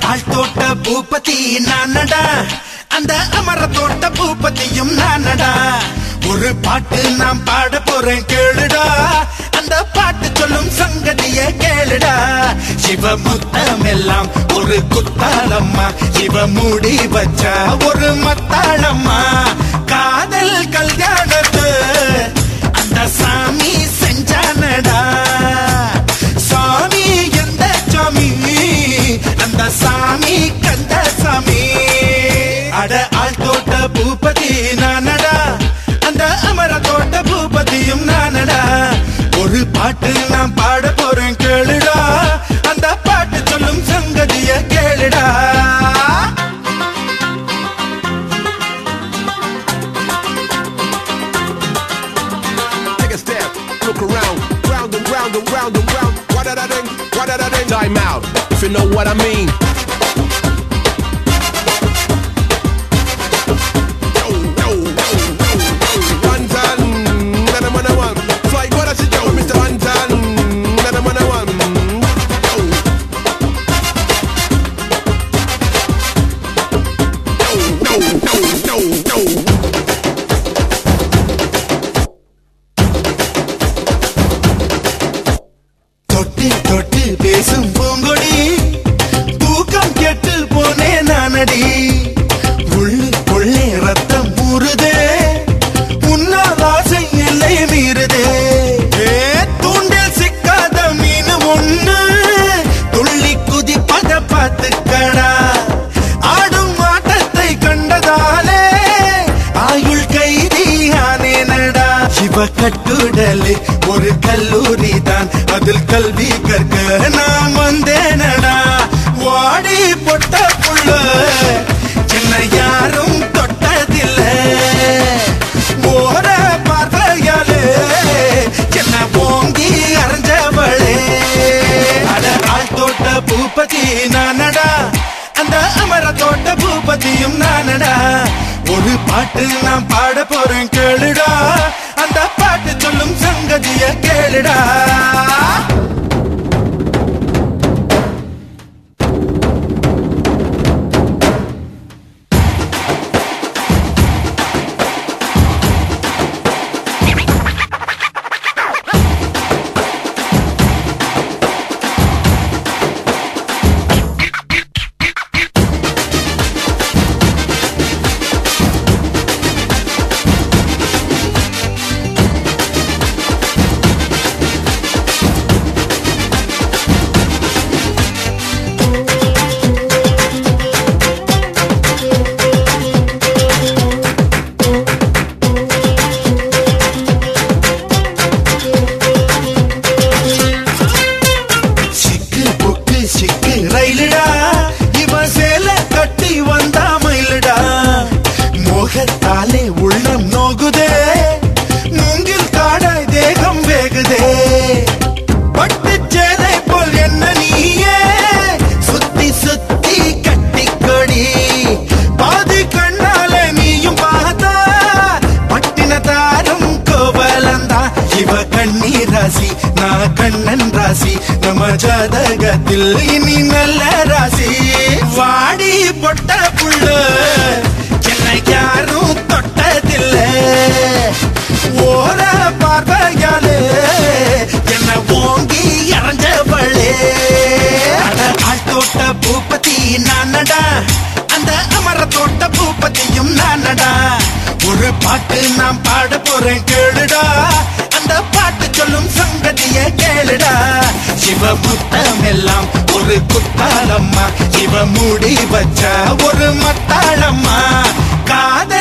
ஆள் தோட்ட பூபதி நானடா அந்த அமர தோட்ட பூபதியும் நானடா ஒரு பாட்டு நான் பாட போறேன் கேளுடா அந்த பாட்டு சொல்லும் சங்கதிய கேளுடா சிவமுத்தம் எல்லாம் ஒரு குத்தாளம்மா சிவ மூடி வச்சா ஒரு மத்தாளம்மா காதல் கல்யாணத்து அந்த சாமி செஞ்சானடா சாமி எந்த சாமி அந்த சாமி கந்த சாமி அட ஆள் தோட்ட பூபதி நானடா அந்த அமர தோட்ட பூபதியும் நானடா ஒரு பாட்டு நான் பாட போறேன் கேளுடா அந்த பாட்டு சொல்லும் சங்கதிய கேளுடா Take a step, look around, round and round and round and round. What did I ding? What did I ding? Time out, if you know what I mean. Yo, yo, yo, yo, yo. One ton, none of man one. Fly, what I should do, Mr. One ton, none of man one. Yo, yo, yo, yo, yo, yo. தொட்டு தொட்டு பேசும் பூங்கொடி தூக்கம் கெட்டு போனே நானடி உள்ளுக்குள்ளே ரத்தம் ஊறுதே உன்னால் ஆசை எல்லை மீறுதே ஏ, தூண்டில் சிக்காத மீன் ஒண்ணு துள்ளி குதிப்பத பார்த்துக்கடா ஆடும் ஆட்டத்தை கண்டதாலே ஆயுள் கைதி ஆனேனடா சிவ கட்டுடலே ஒரு கல்லூரி தான் அதில் கல்வி கற்க நான் வந்தேனடா வாடி பொட்ட புள்ள சின்ன யாரும் தொட்டதில்லை ஓர பார்வையாலே சின்ன ஓங்கி அரைஞ்சவளே அட ஆள் தோட்ட பூபதி நானடா அந்த அமர தோட்ட பூபதியும் நானடா ஒரு பாட்டு நான் பாட போறேன் கேளுடா அந்த பாட்டு சொல்லும் சங்கதிய கேளுடா சிக்கு புக்கு சிக்கு ரயிலுடா இவன் சேல கட்டி வந்தா மயிலுடா மோகத்தாலே உள்ளம் நோகுதே மூங்கில் காடாய் தேகம் வேகுதே பட்டு சேலை போல் என்ன நீயே சுத்தி சுத்தி கட்டிக்கொடி பாதி கண்ணால நீயும் பார்த்தா பட்டினத்தாரும் கோவலந்தா இவ கண்ணீர் ராசி நான் கண்ணன் ராசி நம்ம ஜாதகத்தில் இனி நல்ல ராசி வாடி பொட்ட புள்ள என்னை யாரும் தொட்டதில்லை ஓர பார்வையாலே என்ன ஓங்கி இறஞ்சவளே அட ஆள் தோட்ட பூபதி நானடா அந்த அமர தோட்ட பூபதியும் நானடா ஒரு பாட்டு நான் பாட போறேன் கேளுடா அந்த பாட்டு சொல்லும் சங்கதிய கேளுடா சிவமுத்தம் எல்லாம் ஒரு குத்தாளம்மா சிவ மூடி வச்ச ஒரு மத்தாளம்மா காதல்